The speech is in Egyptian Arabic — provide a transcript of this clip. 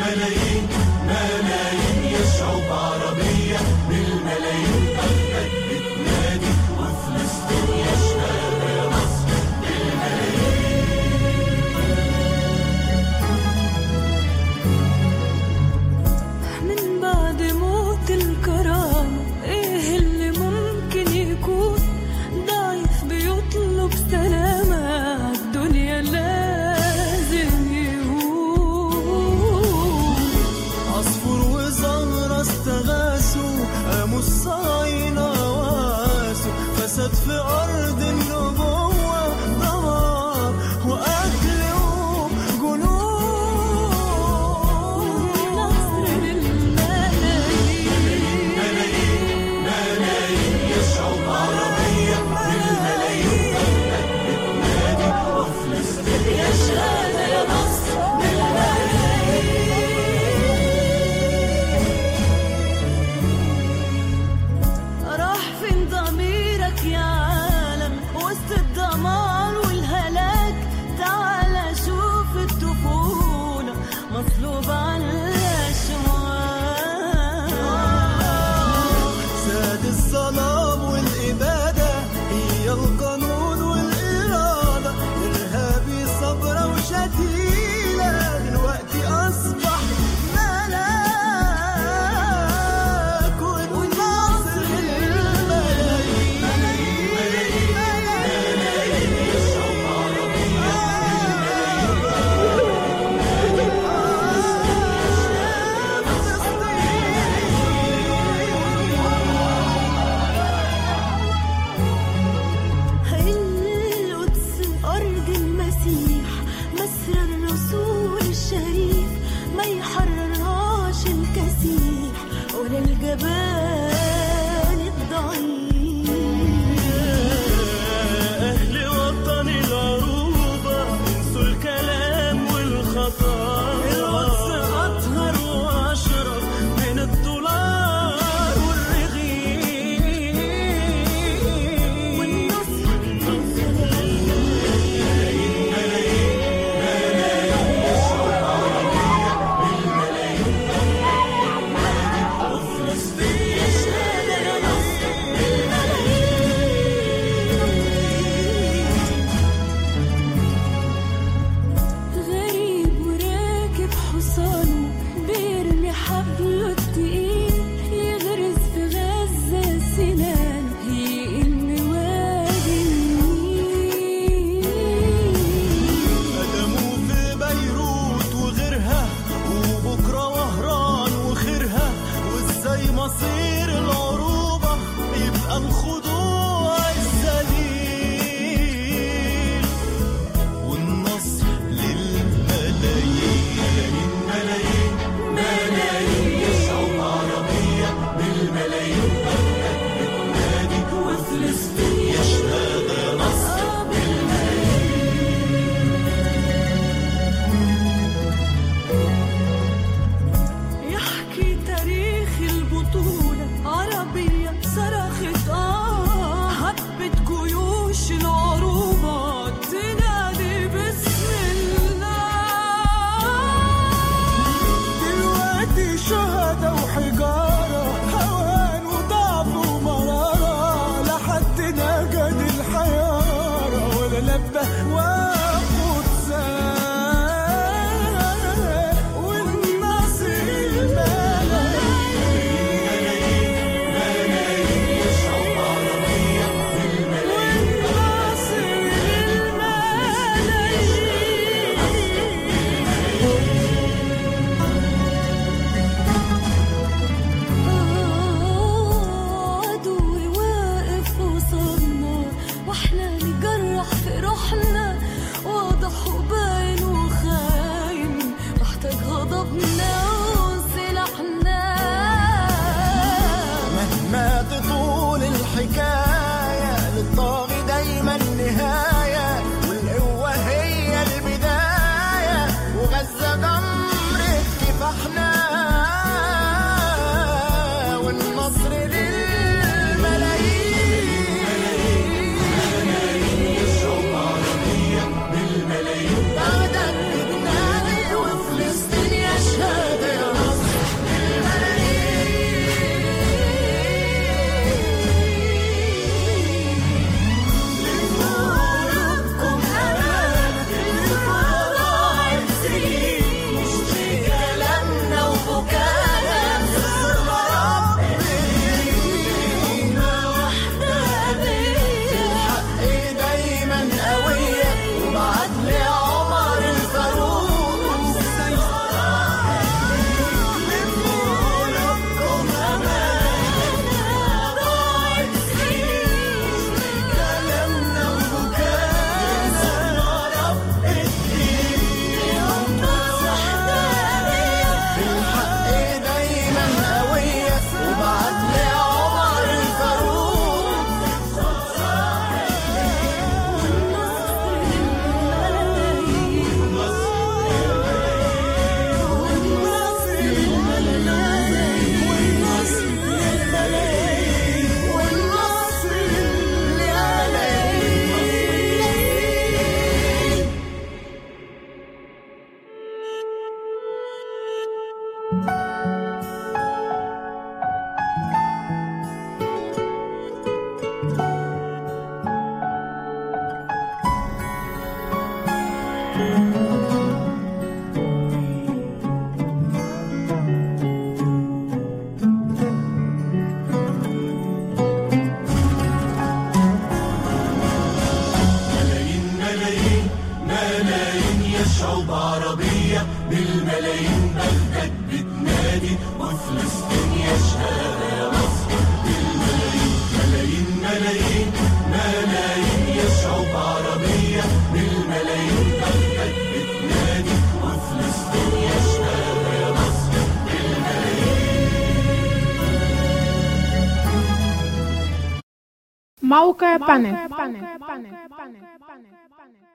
ملايين ملايين يا شعوب عربية بالملايين أخدت بتنادي وفلسطين يشهد يا مصر من بعد موت الكرامة ايه اللي ممكن يكون ضعيف بيطلب سلامة الدنيا لازم يهون عصفور وزهرة استغاثوا قاموا الصهاينة واسوا فساد في أرض النبوة دمار وقتل وجنون نصر للملايين ملايين يا شعوب عربية بالملايين أخدت بتنادي وفلسطين يشهد يا مصر راح فين ضميرك يا عالم وسط الدمار والهلاك تعال شوف الطفولة مصلوبة على الأشواق ساد الظلام والإبادة هي القانون والإرادة إرهابي صبرة وشتيلة دلوقتي أصبح ملاك والنصر للملايين ملايين يا شعوب عربية القدس أرض المسيح مسر الرسول الشريف ما يحررهاش الكسيح ولا الجبان الضعيف أهل وطن العروبة انسوا الكلام والخطا القدس أطهر وأشرف من الدولار والرغيف والنصر غريب وراكب حصانه بيرمي حبله التقيل يغرز في غزة سنان يئن وادي النيل قدموا في بيروت وغيرها وبكرة وهران وخيرها وازاي مصير العروبة يبقى الخضوع الذليل والنصر للملايين ملايين ملايين يا شعوب عربية بالملايين أخدت بتنادي وفلسطين يشهد يا نصر يحكي تاريخ البطولة عربية صرخت آه هبت جيوش العروبة تنادي بسم الله دلوقتي شهداء وحجارة هوان وضعف ومرارة لا حد نجد الحيارة ولا لبه واخد ساعة والنصر عدوي واقف وصلنا واحنا نجرح في روحنا واضح وباين وخاين محتاج غضبنا وسلاحنا مهما تطول الحكاية للطاغي دايما نهاية والقوة هي البداية وغزة جمرة كفاحنا والنصر للملايين بالملايين بعدك بتنادي وفلسطين يشهد بالملايين بلدك بتنادي وفلسطين يا شهادة يا مصر بالملايين ملايين ملايين ملايين يا شعوب عربية بالملايين بلدك بتنادي وفلسطين يا شهادة يا مصر موقع بانل